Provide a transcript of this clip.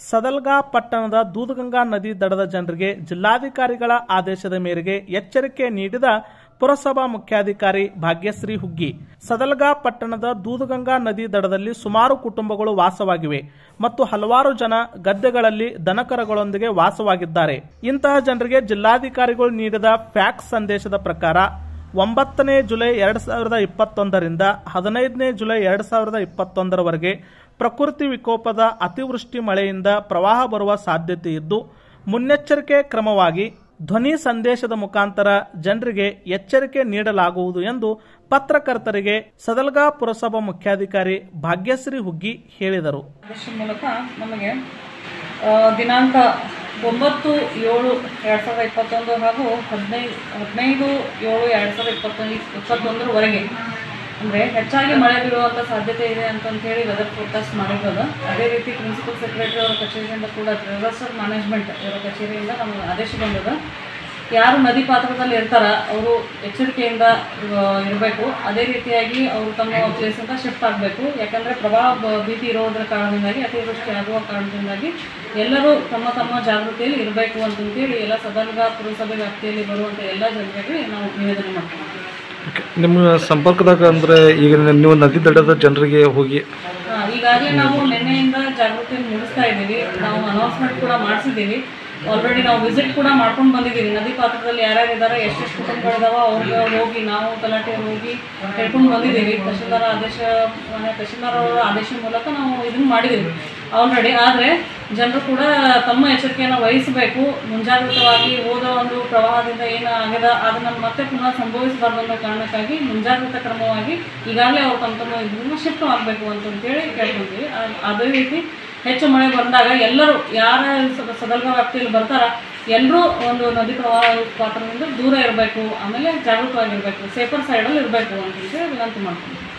ಸದಲ್ಗಾ ಪಟ್ಟಣದ ದೂದಗಂಗಾ ನದಿ ದಡದ ಜನರಿಗೆ ಜಿಲ್ಲಾಧಿಕಾರಿಗಳ ಆದೇಶದ ಮೇರೆಗೆ ಎಚ್ಚರಿಕೆ ನೀಡಿದ ಪುರಸಭಾ ಮುಖ್ಯಾಧಿಕಾರಿ ಭಾಗ್ಯಶ್ರೀ ಹುಗ್ಗಿ ಸದಲ್ಗಾ ಪಟ್ಟಣದ ದೂದಗಂಗಾ ನದಿ ದಡದಲ್ಲಿ ಸುಮಾರು ಕುಟುಂಬಗಳು ವಾಸವಾಗಿವೆ ಮತ್ತು ಹಲವಾರು ಜನ ಗದ್ದೆಗಳಲ್ಲಿ ದನಕರಗಳೊಂದಿಗೆ ವಾಸವಾಗಿದ್ದಾರೆ ಇಂತಹ ಜನರಿಗೆ ಜಿಲ್ಲಾಧಿಕಾರಿಗಳು ನೀಡಿದ ಫ್ಯಾಕ್ಸ್ ಸಂದೇಶದ ಪ್ರಕಾರ ಒಂಬತ್ತನೇ ಜುಲೈ ಎರಡ್ ಸಾವಿರದ ಇಪ್ಪತ್ತೊಂದರಿಂದ ಹದಿನೈದನೇ ಜುಲೈ ಎರಡ್ ಸಾವಿರದ ಇಪ್ಪತ್ತೊಂದರವರೆಗೆ ಪ್ರಕೃತಿ ವಿಕೋಪದ ಅತಿವೃಷ್ಟಿ ಮಳೆಯಿಂದ ಪ್ರವಾಹ ಬರುವ ಸಾಧ್ಯತೆ ಇದ್ದು ಮುನ್ನೆಚ್ಚರಿಕೆ ಕ್ರಮವಾಗಿ ಧ್ವನಿ ಸಂದೇಶದ ಮುಖಾಂತರ ಜನರಿಗೆ ಎಚ್ಚರಿಕೆ ನೀಡಲಾಗುವುದು ಎಂದು ಪತ್ರಕರ್ತರಿಗೆ ಸದಲ್ಗಾ ಪುರಸಭಾ ಮುಖ್ಯಾಧಿಕಾರಿ ಭಾಗ್ಯಶ್ರೀ ಹುಗ್ಗಿ ಹೇಳಿದರು ಆದೇಶ ಮೂಲಕ ನಮಗೆ ಆ, ದಿನಾಂಕ ಒಂಬತ್ತು ಏಳು ಎರಡು ಸಾವಿರದ ಇಪ್ಪತ್ತೊಂದು ಹಾಗೂ ಹದಿನೈದು ಹದಿನೈದು ಏಳು ಎರಡು ಸಾವಿರದ ಇಪ್ಪತ್ತೊಂದು ಇಪ್ಪತ್ತೊಂದರವರೆಗೆ ಅಂದರೆ ಹೆಚ್ಚಾಗಿ ಮಳೆ ಬೀಳುವಂಥ ಸಾಧ್ಯತೆ ಇದೆ ಅಂತಂತೇಳಿ ವೆದರ್ ಫೋರ್ಕಾಸ್ಟ್ ಮಾಡಿರೋದು ಅದೇ ರೀತಿ ಪ್ರಿನ್ಸಿಪಲ್ ಸೆಕ್ರೆಟರಿ ಅವರ ಕಚೇರಿಯಿಂದ ಕೂಡ ಡಿಸಾಸ್ಟರ್ ಮ್ಯಾನೇಜ್ಮೆಂಟ್ ಇವರ ಕಚೇರಿಯಿಂದ ನಮಗೆ ಆದೇಶ ಬಂದಿದೆ ಯಾರು ನದಿ ಪಾತ್ರದಲ್ಲಿ ಇರ್ತಾರ ಅವರು ಎಚ್ಚರಿಕೆಯಿಂದ ಇರಬೇಕು ಅದೇ ರೀತಿಯಾಗಿ ಅವರು ತಮ್ಮ ಪ್ಲೇಸಿಂದ ಶಿಫ್ಟ್ ಆಗಬೇಕು ಯಾಕಂದರೆ ಪ್ರವಾಹ ಬ- ಭೀತಿ ಇರೋದ್ರ ಕಾರಣದಿಂದಾಗಿ ಅತಿವೃಷ್ಟಿ ಆಗುವ ಕಾರಣದಿಂದಾಗಿ ಎಲ್ಲರೂ ತಮ್ಮ ತಮ್ಮ ಜಾಗೃತಿಯಲ್ಲಿ ಇರಬೇಕು ಅಂತಂತೇಳಿ ಎಲ್ಲ ಸದರ್ಗ ಪುರಸಭೆ ವ್ಯಾಪ್ತಿಯಲ್ಲಿ ಬರುವಂಥ ಎಲ್ಲ ಜನರಿಗೆ ನಾವು ನಿವೇದನೆ ಮಾಡ್ತೀವಿ ನಿಮ್ಮ ಸಂಪರ್ಕದಾಗ ಅಂದರೆ ಈಗ ನೀವು ನದಿ ದಡದ ಜನರಿಗೆ ಹೋಗಿ ಹಾ, ಈಗಾಗಲೇ ನಾವು ನಿನ್ನೆಯಿಂದ ಜಾಗೃತಿಯನ್ನು ಮೂಡಿಸ್ತಾ ಇದ್ದೀವಿ ನಾವು ಅನೌನ್ಸ್ಮೆಂಟ್ ಕೂಡ ಮಾಡಿಸಿದ್ದೀವಿ ಆಲ್ರೆಡಿ ನಾವು ವಿಸಿಟ್ ಕೂಡ ಮಾಡ್ಕೊಂಡು ಬಂದಿದ್ದೀವಿ ನದಿ ಪಾತ್ರದಲ್ಲಿ ಯಾರ್ಯಾರು ಇದ್ದಾರೆ ಎಷ್ಟೆಷ್ಟು ಕುಟುಂಬಗಳಿದಾವ ಅವ್ರಿಗೆ ಹೋಗಿ ನಾವು ತಲಾಟೆ ಹೋಗಿ ಹೇಳ್ಕೊಂಡು ಬಂದಿದ್ದೀವಿ ತಹಶೀಲ್ದಾರ್ ಆದೇಶ ಮನೆ ತಹಶೀಲ್ದಾರ್ ಅವರ ಆದೇಶ ಮೂಲಕ ನಾವು ಇದನ್ನು ಮಾಡಿದ್ದೀವಿ ಆಲ್ರೆಡಿ ಆದರೆ ಜನರು ಕೂಡ ತಮ್ಮ ಎಚ್ಚರಿಕೆಯನ್ನು ವಹಿಸಬೇಕು ಮುಂಜಾಗ್ರತವಾಗಿ ಹೋದ ಒಂದು ಪ್ರವಾಹದಿಂದ ಏನು ಆಗ್ಯದ ಅದನ್ನು ಮತ್ತೆ ಪುನಃ ಸಂಭವಿಸಬಾರ್ದು ಅನ್ನೋ ಕಾರಣಕ್ಕಾಗಿ ಮುಂಜಾಗ್ರತಾ ಕ್ರಮವಾಗಿ ಈಗಾಗಲೇ ಅವ್ರು ತಮ್ಮ ತಮ್ಮ ಇದನ್ನ ಶಿಫ್ಟ್ ಆಗಬೇಕು ಅಂತಂತೇಳಿ ಕೇಳ್ಕೊಂತೀವಿ ಆ- ಅದೇ ರೀತಿ ಹೆಚ್ಚು ಮಳೆ ಬಂದಾಗ ಎಲ್ಲರೂ ಯಾರ ಸ- ಸದಲ್ಗ ವ್ಯಾಪ್ತಿಯಲ್ಲಿ ಬರ್ತಾರ ಎಲ್ಲರೂ ಒಂದು ನದಿ ಪ್ರವಾಹ ಪಾತ್ರದಿಂದ ದೂರ ಇರಬೇಕು ಆಮೇಲೆ ಜಾಗೃತವಾಗಿರಬೇಕು ಸೇಫರ್ ಸೈಡಲ್ಲಿ ಇರಬೇಕು ಅಂತಂತೇಳಿ ವಿನಂತಿ ಮಾಡ್ತೀನಿ